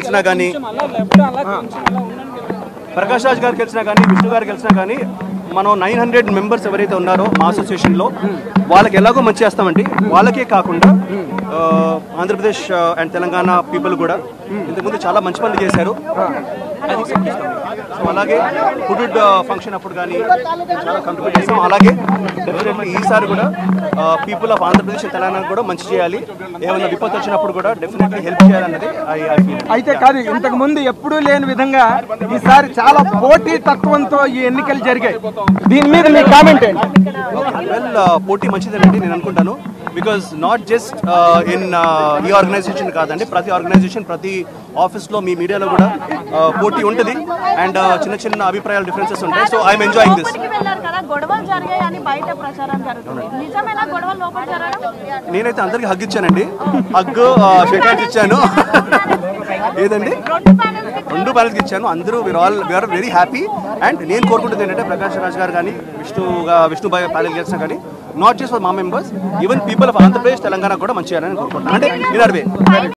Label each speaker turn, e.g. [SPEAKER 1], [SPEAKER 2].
[SPEAKER 1] గెలిచినా కానీ ప్రకాష్ రాజ్ గారు గెలిచినా కానీ విష్ణు గారు గెలిచినా కానీ మనం నైన్ హండ్రెడ్ మెంబర్స్ ఎవరైతే ఉన్నారో మా అసోసియేషన్లో వాళ్ళకి ఎలాగో మంచి చేస్తామండి వాళ్ళకే కాకుండా ఆ, ఆంధ్రప్రదేశ్ అండ్ తెలంగాణ పీపుల్ కూడా ఇంతకుముందు చాలా మంచి పనులు చేశారు సో అలాగే హుడ్ ఫంక్షన్ అప్పుడు కానీ చాలా కంట్రిబ్యూట్ చేస్తాం అలాగే డెఫినెట్లీ ఈసారి కూడా people of Andhra Pradesh and Telangana కూడా మంచి చేయాలి ఏమైనా విపత్తు వచ్చినప్పుడు కూడా డెఫినెట్లీ హెల్ప్ చేయాలన్నది ఐ ఐ ఫీల్
[SPEAKER 2] అయితే కాదు ఇంతకు ముందు ఎప్పుడూ లేని విధంగా ఈసారి చాలా పోటీ తత్వంతో ఈ ఎన్నికలు జరిగాయి దీని మీద మీ కామెంట్ ఏంటి
[SPEAKER 1] వెల్ పోటీ మంచిదేనండి నేను అనుకుంటాను బికాస్ నాట్ జస్ట్ ఇన్ ఈ ఆర్గనైజేషన్ కాదండి ప్రతి ఆర్గనైజేషన్ ప్రతి ఆఫీస్లో మీ మీడియాలో కూడా uh, పోటీ ఉంటుంది అండ్ చిన్న చిన్న అభిప్రాయాల డిఫరెన్సెస్ ఉంటాయి సో ఐఎమ్ ఎంజాయింగ్ దిస్
[SPEAKER 3] లోపలికి వెళ్ళారు కదా గొడవలు జరిగాయని బయట ప్రచారం జరుగుతుంది నిజమేనా గొడవలు లోపల జరగడం
[SPEAKER 1] నేనైతే అందరికి హగ్ ఇచ్చానండి హగ్ షేక్ హ్యాండ్స్ ఇచ్చాను ఏదండి
[SPEAKER 3] రెండు ప్యానెల్స్
[SPEAKER 1] రెండు ప్యానల్కి ఇచ్చాను అందరూ we are all we are very happy and నేను కోరుకుంటుంది ఏంటంటే ప్రకాష్ రాజ్ గారు కానీ విష్ణు విష్ణు బాయ్ ప్యానల్ చేసినా కానీ నాట్ జస్ట్ ఫర్ మా members even people of Andhra Pradesh Telangana కూడా మంచి చేయాలని కోరుకుంటున్నాను అంటే ఇన్ వే